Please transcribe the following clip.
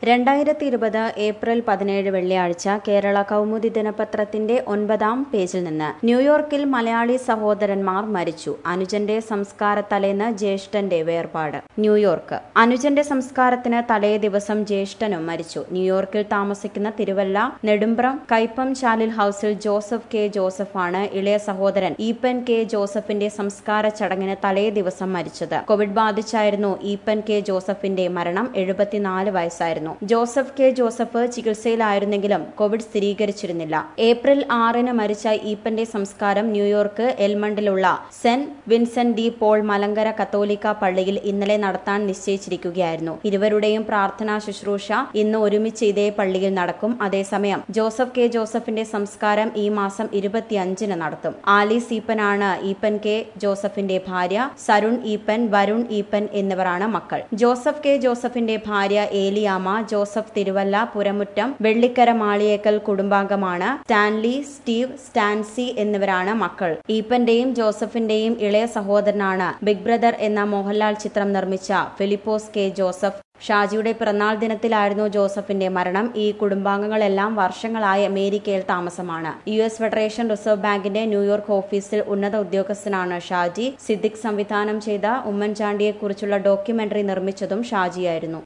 രണ്ടായിരത്തി ഇരുപത് ഏപ്രിൽ പതിനേഴ് വെള്ളിയാഴ്ച കേരള കൗമുദി ദിനപത്രത്തിന്റെ ഒൻപതാം പേജിൽ നിന്ന് ന്യൂയോർക്കിൽ മലയാളി സഹോദരന്മാർ മരിച്ചു അനുജന്റെ സംസ്കാര തലേന്ന് ജ്യേഷ്ഠന്റെ വേർപാട് ന്യൂയോർക്ക് അനുജന്റെ സംസ്കാരത്തിന് തലേ ദിവസം ജ്യേഷ്ഠനും മരിച്ചു ന്യൂയോർക്കിൽ താമസിക്കുന്ന തിരുവല്ല നെടുമ്പ്രം കൈപ്പം ചാലിൽ ഹൌസിൽ ജോസഫ് കെ ജോസഫാണ് ഇളയ സഹോദരൻ ഈപ്പൻ കെ ജോസഫിന്റെ സംസ്കാര ചടങ്ങിന് തലേ ദിവസം മരിച്ചത് കോവിഡ് ബാധിച്ചായിരുന്നു ഈപ്പൻ കെ ജോസഫിന്റെ മരണം എഴുപത്തിനാല് വയസ്സായിരുന്നു ജോസഫ് കെ ജോസഫ് ചികിത്സയിലായിരുന്നെങ്കിലും കോവിഡ് സ്ഥിരീകരിച്ചിരുന്നില്ല ഏപ്രിൽ ആറിന് മരിച്ച ഈപ്പന്റെ സംസ്കാരം ന്യൂയോർക്ക് എൽമണ്ടിലുള്ള Saint Vincent de Paul Malankara കത്തോലിക്ക പള്ളിയിൽ ഇന്നലെ നടത്താൻ നിശ്ചയിച്ചിരിക്കുകയായിരുന്നു ഇരുവരുടെയും പ്രാർത്ഥനാ ശുശ്രൂഷ ഇന്ന് ഒരുമിച്ച് ഇതേ പള്ളിയിൽ നടക്കും അതേസമയം ജോസഫ് കെ ജോസഫിന്റെ സംസ്കാരം ഈ മാസം ഇരുപത്തിയഞ്ചിന് നടത്തും ആലീസ് ഈപ്പനാണ് ഈപ്പൻ കെ ജോസഫിന്റെ ഭാര്യ സരുൺ ഈപ്പൻ വരുൺ ഈപ്പൻ എന്നിവരാണ് മക്കൾ ജോസഫ് കെ ജോസഫിന്റെ ഭാര്യ ഏലിയാമ ജോസഫ് തിരുവല്ല പുരമുറ്റം വെള്ളിക്കര മാളിയേക്കൽ കുടുംബാംഗമാണ് സ്റ്റാൻലി സ്റ്റീവ് സ്റ്റാൻസി എന്നിവരാണ് മക്കൾ ഈപ്പന്റെയും ജോസഫിന്റെയും ഇളയ സഹോദരനാണ് ബിഗ് ബ്രദർ എന്ന മോഹൻലാൽ ചിത്രം നിർമ്മിച്ച ഫിലിപ്പോസ് കെ ജോസഫ് ഷാജിയുടെ പിറന്നാൾ ദിനത്തിലായിരുന്നു ജോസഫിന്റെ മരണം ഈ കുടുംബാംഗങ്ങളെല്ലാം വർഷങ്ങളായി അമേരിക്കയിൽ താമസമാണ് യു എസ് ഫെഡറേഷൻ റിസർവ് ബാങ്കിന്റെ ന്യൂയോർക്ക് ഓഫീസിൽ ഉന്നത ഉദ്യോഗസ്ഥനാണ് ഷാജി സിദ്ദിഖ് സംവിധാനം ചെയ്ത ഉമ്മൻചാണ്ടിയെക്കുറിച്ചുള്ള ഡോക്യുമെന്ററി നിർമ്മിച്ചതും ഷാജിയായിരുന്നു